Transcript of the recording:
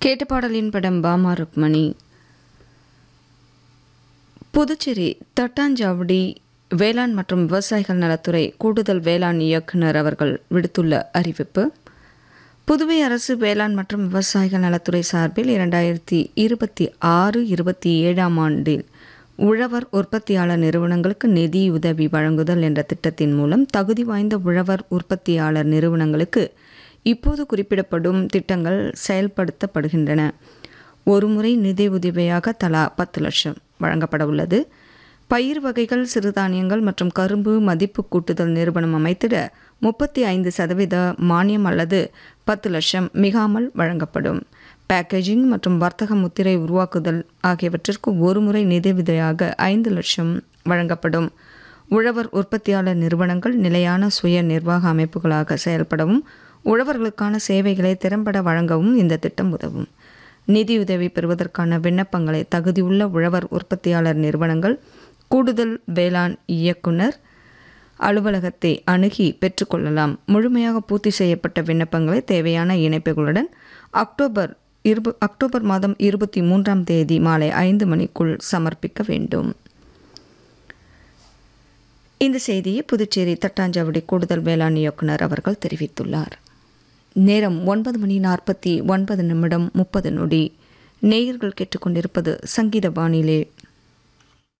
கேட்ட பாடலின் படம் பாமா ருக்மணி புதுச்சேரி தட்டாஞ்சாவடி வேளாண் மற்றும் விவசாயிகள் நலத்துறை கூடுதல் வேளாண் இயக்குனர் அவர்கள் விடுத்துள்ள அறிவிப்பு புதுவை அரசு வேளாண் மற்றும் விவசாயிகள் நலத்துறை சார்பில் இரண்டாயிரத்தி இருபத்தி ஆறு இருபத்தி ஏழாம் ஆண்டில் உழவர் உற்பத்தியாளர் நிறுவனங்களுக்கு நிதி உதவி வழங்குதல் என்ற திட்டத்தின் மூலம் தகுதி வாய்ந்த உழவர் உற்பத்தியாளர் நிறுவனங்களுக்கு இப்போது குறிப்பிடப்படும் திட்டங்கள் செயல்படுத்தப்படுகின்றன ஒருமுறை நிதி உதவியாக தலா பத்து லட்சம் வழங்கப்பட உள்ளது பயிர் வகைகள் சிறுதானியங்கள் மற்றும் கரும்பு மதிப்பு கூட்டுதல் நிறுவனம் அமைத்திட முப்பத்தி ஐந்து சதவீத மானியம் அல்லது பத்து லட்சம் மிகாமல் வழங்கப்படும் பேக்கேஜிங் மற்றும் வர்த்தக முத்திரை உருவாக்குதல் ஆகியவற்றிற்கு ஒருமுறை நிதியுதவியாக ஐந்து லட்சம் வழங்கப்படும் உழவர் உற்பத்தியாளர் நிறுவனங்கள் நிலையான சுய நிர்வாக அமைப்புகளாக செயல்படவும் உழவர்களுக்கான சேவைகளை திறம்பட வழங்கவும் இந்த திட்டம் உதவும் நிதியுதவி பெறுவதற்கான விண்ணப்பங்களை தகுதியுள்ள உழவர் உற்பத்தியாளர் நிறுவனங்கள் கூடுதல் வேளாண் இயக்குனர் அலுவலகத்தை அணுகி பெற்றுக்கொள்ளலாம் முழுமையாக பூர்த்தி செய்யப்பட்ட விண்ணப்பங்களை தேவையான இணைப்புகளுடன் அக்டோபர் இருப அக்டோபர் மாதம் இருபத்தி மூன்றாம் தேதி மாலை ஐந்து மணிக்குள் சமர்ப்பிக்க வேண்டும் இந்த செய்தியை புதுச்சேரி தட்டாஞ்சாவடி கூடுதல் வேளாண் இயக்குனர் அவர்கள் தெரிவித்துள்ளார் நேரம் ஒன்பது மணி நாற்பத்தி ஒன்பது நிமிடம் முப்பது நொடி நேயர்கள் கேட்டுக்கொண்டிருப்பது சங்கீத வானிலை